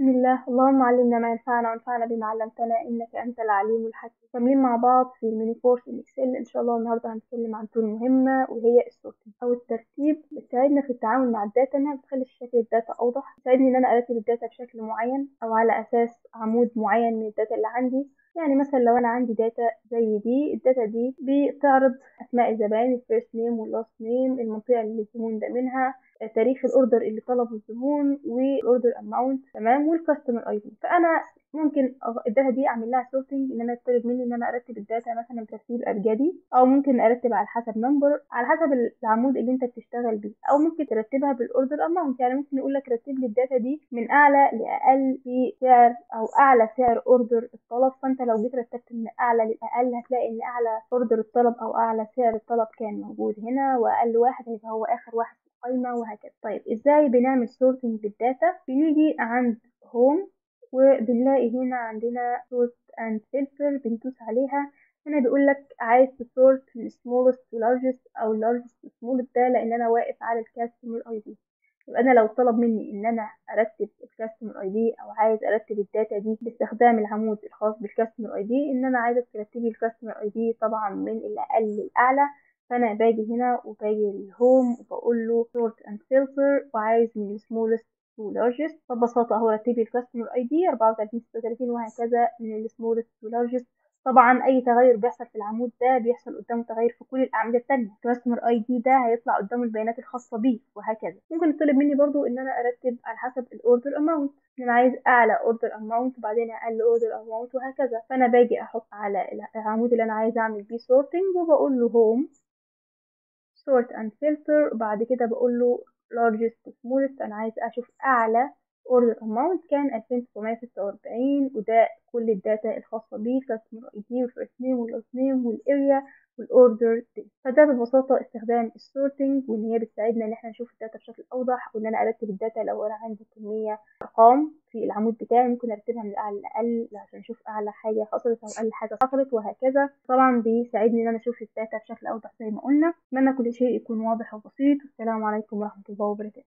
بسم الله اللهم علمنا ما ينفعنا وانفعنا بما علمتنا انك انت العليم الحكيم كاملين مع بعض في الميني كورس الاكسل ان شاء الله النهارده هنتكلم عن تول مهمه وهي السورتنج او الترتيب بتساعدنا في التعامل مع الداتا انها بتخلي شكل الداتا اوضح بتساعدني ان انا ارتب الداتا بشكل معين او على اساس عمود معين من الداتا اللي عندي يعني مثلا لو انا عندي داتا زي دي الداتا دي بتعرض اسماء الزبائن الفيرست نيم واللاست نيم المنطقه اللي الزبون ده منها تاريخ الاوردر اللي طلبه الزبون والاوردر اماونت تمام والكاستمر اي دي فانا ممكن الداتا دي اعمل لها سورتنج ان انا يطلب مني ان انا ارتب الداتا مثلا بترتيب ابجدي او ممكن ارتب على حسب نمبر على حسب العمود اللي انت بتشتغل بيه او ممكن ترتبها بالاوردر اماونت يعني ممكن يقول لك رتب لي الداتا دي من اعلى لاقل في سعر او اعلى سعر اوردر الطلب فانت لو جيت رتبت من اعلى للاقل هتلاقي ان اعلى اوردر الطلب او اعلى سعر الطلب كان موجود هنا واقل واحد هيبقى هو اخر واحد قايمة وهكذا طيب ازاي بنعمل سورتنج بالداتا بنيجي عند هوم وبنلاقي هنا عندنا سورت اند فلتر بندوس عليها هنا بيقول لك عايز تسورت من smallest to largest او largest to smallest ده لان انا واقف على الكاستمر اي دي يبقى انا لو طلب مني ان انا ارتب الكاستمر اي دي او عايز ارتب الداتا دي باستخدام العمود الخاص بالكاستمر اي دي ان انا عايزه ترتبي الكاستمر اي دي طبعا من الاقل للاعلى فانا باجي هنا وباجي الهوم وبقول له sort and filter وعايز من smallest to largest فببساطة هو رتب لي الكاستمر اي دي 34 36 وهكذا من smallest to largest طبعا اي تغير بيحصل في العمود ده بيحصل قدامه تغير في كل الاعمده التانية الكاستمر اي دي ده هيطلع قدامه البيانات الخاصه بيه وهكذا ممكن يطلب مني برضو ان انا ارتب على حسب الاوردر اماونت ان انا عايز اعلى اوردر اماونت وبعدين اقل اوردر اماونت وهكذا فانا باجي احط على العمود اللي انا عايز اعمل بيه سورتنج وبقول له هوم sort and filter وبعد كده بقول له largest to smallest انا عايز اشوف اعلى order amount كان 2946 وده كل الداتا الخاصة بيه customer ID والفيرست نيم واللاست نيم والاريا والاوردر دي فده ببساطة استخدام السورتنج وان هي بتساعدنا ان احنا نشوف الداتا بشكل اوضح وان انا ارتب الداتا لو انا عندي كمية ارقام في العمود بتاعي ممكن ارتبها من الاعلى للاقل عشان اشوف اعلى حاجة حصلت او اقل حاجة حصلت وهكذا طبعا بيساعدني ان انا اشوف الداتا بشكل اوضح زي ما قلنا اتمنى كل شيء يكون واضح وبسيط والسلام عليكم ورحمة الله وبركاته